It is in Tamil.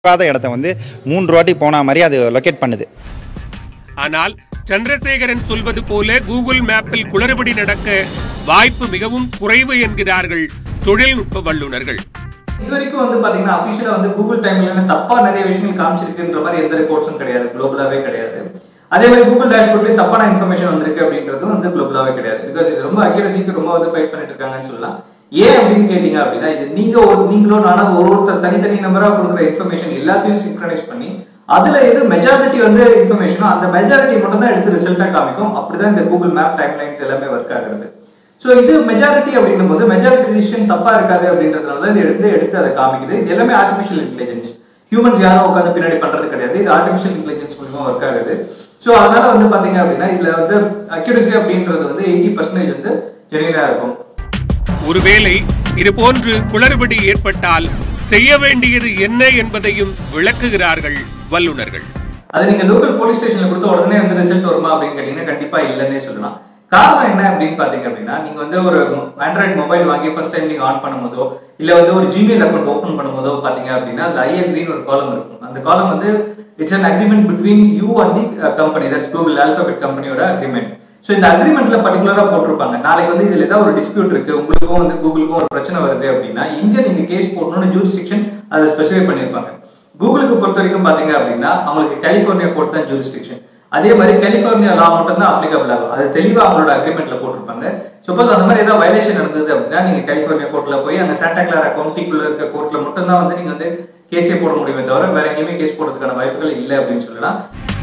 போகாத இடத்த வந்து மூன்று வாட்டி போன மாதிரி அது லொக்கேட் பண்ணுது ஆனால் சந்திரசேகரன் சொல்வது போல கூகுள் மேப்பில் குளறுபடி நடக்க வாய்ப்பு மிகவும் குறைவு என்கிறார்கள் தொழில்நுட்ப வல்லுநர்கள் இது வரைக்கும் வந்து பாத்தீங்கன்னா அபிஷியலா வந்து கூகுள் டைம்ல தப்பா நிறைய விஷயங்கள் காமிச்சிருக்குன்ற மாதிரி எந்த ரிப்போர்ட்ஸும் கிடையாது குளோபலாவே கிடையாது அதே மாதிரி கூகுள் டேஷ்போர்ட்லயும் தப்பான இன்ஃபர்மேஷன் வந்திருக்கு அப்படின்றதும் வந்து குளோபலாவே கிடையாது பிகாஸ் இது ரொம்ப அக்யூரசிக்கு ரொம்ப வந்து ஃபைட் பண்ணிட்டு இருக்காங்கன்னு சொல்லலாம் ஏன் அப்படின்னு கேட்டீங்க அப்படின்னா இது நீங்க ஒரு நீங்களோ நானும் ஒரு ஒருத்தர் தனித்தனி நம்பரா கொடுக்குற இன்ஃபர்மேஷன் எல்லாத்தையும் சிங்க்ரனைஸ் பண்ணி அதுல எது மெஜாரிட்டி வந்து இன்ஃபர்மேஷனோ அந்த மெஜாரிட்டி மட்டும் தான் எடுத்து ரிசல்ட்டா காமிக்கும் அப்படிதான் இந்த கூகுள் மேப் டைம்லைன்ஸ் எல்லாமே ஒர்க் ஆகுறது ஸோ இது மெஜாரிட்டி அப்படின்னும் போது மெஜாரிட்டி டிசிஷன் தப்பா இருக்காது அப்படின்றதுனால தான் இது எடுத்து எடுத்து அதை காமிக்குது இது எல்லாமே ஆர்டிஃபிஷியல் இன்டெலிஜென்ஸ் ஹியூமன்ஸ் யாரும் உட்காந்து பின்னாடி பண்றது கிடையாது இது ஆர்டிஃபிஷியல் இன்டெலிஜென்ஸ் மூலமா ஒர்க் ஆகுது ஸோ அதனால வந்து பாத்தீங்க அப்படின்னா இதுல வந்து அக்யூரசி அப்படின்றது வந்து எயிட்டி பர்சன்டேஜ் வந்து ஜெனியூனா இருக்கும் ஒருவேளை இதுபோன்று குளறுபடி ஏற்பட்டால் செய்ய வேண்டியது என்ன என்பதையும் விளக்குகிறார்கள் வல்லுநர்கள் அது நீங்க லோக்கல் போலீஸ் ஸ்டேஷன்ல கொடுத்த உடனே வந்து ரிசல்ட் வருமா அப்படின்னு கேட்டீங்கன்னா கண்டிப்பா இல்லைன்னே சொல்லலாம் காரணம் என்ன அப்படின்னு பாத்தீங்க அப்படின்னா நீங்க வந்து ஒரு ஆண்ட்ராய்டு மொபைல் வாங்கி ஃபர்ஸ்ட் டைம் நீங்க ஆன் பண்ணும்போதோ இல்ல வந்து ஒரு ஜிமெயில் அக்கௌண்ட் ஓப்பன் பண்ணும்போதோ பாத்தீங்க அப்படின்னா அதுல ஐ அக்ரின்னு ஒரு காலம் இருக்கும் அந்த காலம் வந்து it's an agreement between you and the company that's Google Alphabet கம்பெனியோட அக்ரிமெண்ட் ஸோ இந்த அக்ரிமெண்ட்ல பர்டிகுலரா போட்டிருப்பாங்க நாளைக்கு வந்து இதுல ஏதாவது ஒரு டிஸ்பியூட் இருக்கு உங்களுக்கும் வந்து கூகுளுக்கும் ஒரு பிரச்சனை வருது அப்படின்னா இங்க நீங்க கேஸ் போடணும்னு ஜூரிஸ்டிக்ஷன் அதை ஸ்பெசிஃபை பண்ணியிருப்பாங்க கூகுளுக்கு பொறுத்த வரைக்கும் பாத்தீங்க அப்படின்னா அவங்களுக்கு கலிபோர்னியா கோர்ட் தான் ஜூரிஸ்டிக்ஷன் அதே மாதிரி கலிபோர்னியா லா மட்டும் தான் அப்ளிகபிள் ஆகும் அது தெளிவா அவங்களோட அக்ரிமெண்ட்ல போட்டிருப்பாங்க சப்போஸ் அந்த மாதிரி ஏதாவது வயலேஷன் நடந்தது அப்படின்னா நீங்க கலிபோர்னியா கோர்ட்ல போய் அந்த சாண்டா கிளாரா கவுண்டிக்குள்ள இருக்க கோர்ட்ல மட்டும் தான் வந்து நீங்க வந்து கேஸே போட முடியுமே தவிர வேற எங்கேயுமே கேஸ் போடுறதுக்கான வாய்ப்புகள் இல்லை அப்படின்னு சொல்லலாம்